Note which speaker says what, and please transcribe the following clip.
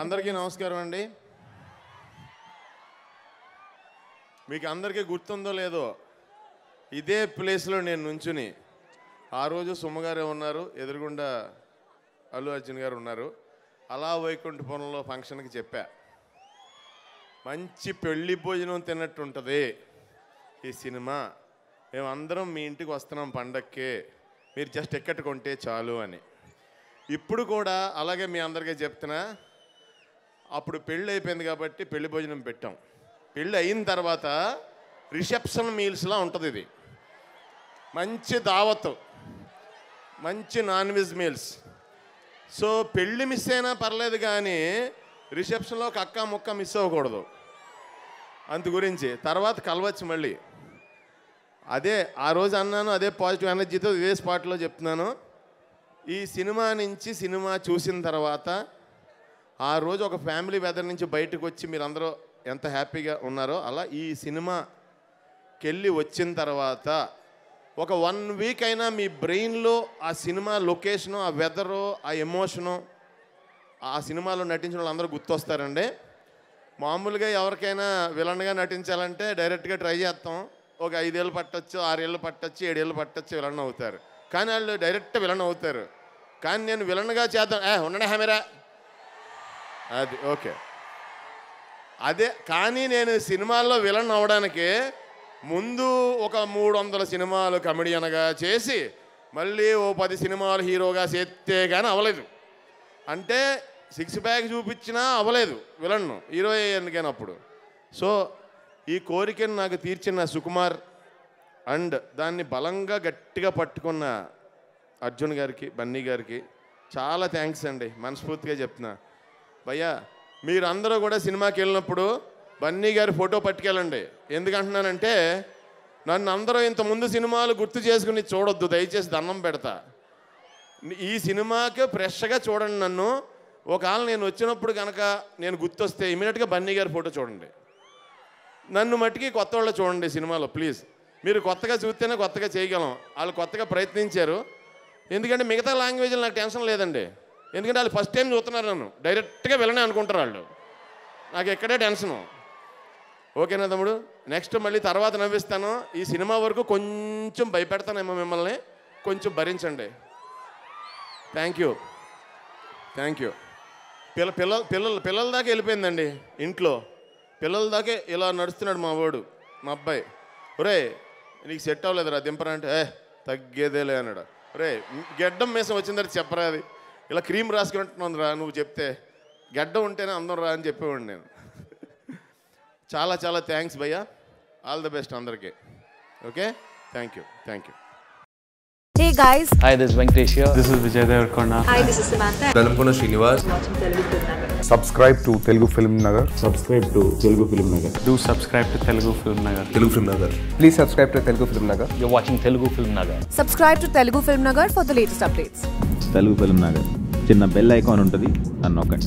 Speaker 1: అందరికీ నమస్కారం అండి మీకు అందరికీ గుర్తుందో లేదో ఇదే ప్లేస్లో నేను నుంచుని ఆ రోజు సుమ్మగారే ఉన్నారు ఎదురుగుండా అల్లు అర్జున్ గారు ఉన్నారు అలా వైకుంఠపురంలో ఫంక్షన్కి చెప్పా మంచి పెళ్లి భోజనం తిన్నట్టు ఉంటుంది ఈ సినిమా మేమందరం మీ ఇంటికి వస్తున్నాం పండక్కి మీరు జస్ట్ ఎక్కట్ కొంటే చాలు అని ఇప్పుడు కూడా అలాగే మీ అందరికీ చెప్తున్నా అప్పుడు పెళ్ళి అయిపోయింది కాబట్టి పెళ్లి భోజనం పెట్టాం పెళ్ళి అయిన తర్వాత రిసెప్షన్ మీల్స్లా ఉంటుంది ఇది మంచి దావత్ మంచి నాన్ వెజ్ మీల్స్ సో పెళ్ళి మిస్ అయినా పర్లేదు కానీ రిసెప్షన్లో ఒక అక్క ముక్క మిస్ అవ్వకూడదు అందు గురించి తర్వాత కలవచ్చు మళ్ళీ అదే ఆ రోజు అన్నాను అదే పాజిటివ్ ఎనర్జీతో ఇదే స్పాట్లో చెప్తున్నాను ఈ సినిమా నుంచి సినిమా చూసిన తర్వాత ఆ రోజు ఒక ఫ్యామిలీ వెదర్ నుంచి బయటకు వచ్చి మీరందరూ ఎంత హ్యాపీగా ఉన్నారో అలా ఈ సినిమాకి వెళ్ళి వచ్చిన తర్వాత ఒక వన్ వీక్ అయినా మీ బ్రెయిన్లో ఆ సినిమా లొకేషను ఆ వెదరు ఆ ఎమోషను ఆ సినిమాలో నటించిన వాళ్ళందరూ గుర్తొస్తారండి మామూలుగా ఎవరికైనా విలన్గా నటించాలంటే డైరెక్ట్గా ట్రై చేస్తాం ఒక ఐదేళ్ళు పట్టొచ్చు ఆరేళ్ళు పట్టొచ్చు ఏడేళ్ళు పట్టొచ్చు విలన్ అవుతారు కానీ వాళ్ళు డైరెక్ట్ విలన్ అవుతారు కానీ నేను విలన్గా చేద్దాం ఏ ఉండడే హమెరా అది ఓకే అదే కానీ నేను సినిమాల్లో విలన్ అవడానికి ముందు ఒక మూడు వందల సినిమాలు కమెడియన్గా చేసి మళ్ళీ ఓ పది సినిమాలు హీరోగా చేస్తే కానీ అవ్వలేదు అంటే సిక్స్ ప్యాక్ చూపించినా అవ్వలేదు విలన్ను హీరో ఎందుకైనప్పుడు సో ఈ కోరికను నాకు తీర్చిన సుకుమార్ అండ్ దాన్ని బలంగా గట్టిగా పట్టుకున్న అర్జున్ గారికి బన్నీ గారికి చాలా థ్యాంక్స్ అండి మనస్ఫూర్తిగా చెప్తున్నా భయ్యా మీరందరూ కూడా సినిమాకి వెళ్ళినప్పుడు బన్నీ గారి ఫోటో పట్టుకెళ్ళండి ఎందుకంటున్నానంటే నన్ను అందరూ ఇంత ముందు సినిమాలు గుర్తు చేసుకుని చూడొద్దు దయచేసి దండం పెడతా ఈ సినిమాకి ఫ్రెష్గా చూడండి నన్ను ఒకవేళ నేను వచ్చినప్పుడు కనుక నేను గుర్తొస్తే ఇమీడియట్గా బన్నీ గారి ఫోటో చూడండి నన్ను మట్టికి కొత్త వాళ్ళు చూడండి సినిమాలో ప్లీజ్ మీరు కొత్తగా చూస్తేనే కొత్తగా చేయగలం వాళ్ళు కొత్తగా ప్రయత్నించారు ఎందుకంటే మిగతా లాంగ్వేజ్లో నాకు టెన్షన్ లేదండి ఎందుకంటే వాళ్ళు ఫస్ట్ టైం చూస్తున్నారు నన్ను డైరెక్ట్గా వెళ్ళనే అనుకుంటారు వాళ్ళు నాకు ఎక్కడే టెన్షను ఓకేనా తమ్ముడు నెక్స్ట్ మళ్ళీ తర్వాత నవ్విస్తాను ఈ సినిమా వరకు కొంచెం భయపెడతానేమో మిమ్మల్ని కొంచెం భరించండి థ్యాంక్ యూ థ్యాంక్ యూ పిల్ల పిల్ల పిల్లలు పిల్లల దాకా వెళ్ళిపోయిందండి ఇంట్లో పిల్లల దాకా ఇలా నడుస్తున్నాడు మా వాడు మా అబ్బాయి ఒరే నీకు సెట్ అవ్వలేదురా దింపరా అంటే ఏ తగ్గేదేలే అన్నాడు ఒరే గెడ్డం మీసం వచ్చిన తర్వాత చెప్పరా అది ఇలా క్రీమ్ రాసుకుంటున్నాను రా నువ్వు చెప్తే గడ్డం ఉంటేనే అందం రా అని చెప్పేవాడు నేను చాలా చాలా థ్యాంక్స్ భయ్యా ఆల్ ద బెస్ట్ అందరికీ okay thank you thank you
Speaker 2: Hey guys,
Speaker 3: Hi, this is Venkatesh here.
Speaker 4: This is Vijay Devarkonda.
Speaker 2: hi, this is Samantha.
Speaker 5: Velankonda Srinivas
Speaker 6: subscribe to Telugu Film Nagar.
Speaker 7: Subscribe to Telugu film Nagar
Speaker 4: Do subscribe to Telugu Film Nagar.
Speaker 5: Telugu film Nagar
Speaker 6: Please subscribe to Telugu Film Nagar.
Speaker 3: You're watching Telugu Film Nagar.
Speaker 2: Subscribe to Telugu Film Nagar for the latest updates.
Speaker 7: Telugu film Nagar చిన్న bell icon ఉంటుంది అని నొక్కండి